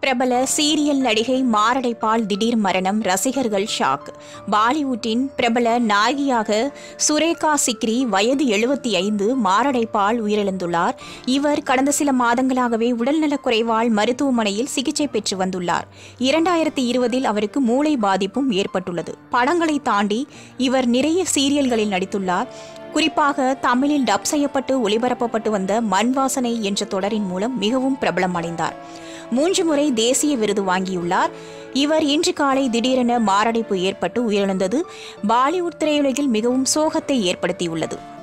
பிரபல சீரியல் நடிகை மாரடைப்பால் திடீர் மரணம் ரசிகர்கள் ஷாக் பாலிவுட்டின் பிரபல நாயகியாக சுரேகா சிக்ரி வயது எழுபத்தி ஐந்து மாரடைப்பால் உயிரிழந்துள்ளார் இவர் கடந்த சில மாதங்களாகவே உடல்நலக் குறைவால் மருத்துவமனையில் சிகிச்சை பெற்று வந்துள்ளார் இரண்டாயிரத்தி இருபதில் அவருக்கு மூளை பாதிப்பும் ஏற்பட்டுள்ளது படங்களை தாண்டி இவர் நிறைய சீரியல்களில் நடித்துள்ளார் குறிப்பாக தமிழில் டப் செய்யப்பட்டு ஒளிபரப்பப்பட்டு வந்த மண் வாசனை என்ற தொடரின் மூலம் மிகவும் பிரபலமடைந்தார் மூன்று முறை தேசிய விருது வாங்கியுள்ளார் இவர் இன்று காலை திடீரென மாரடைப்பு ஏற்பட்டு உயிரிழந்தது பாலிவுட் திரையுலகில் மிகவும் சோகத்தை ஏற்படுத்தியுள்ளது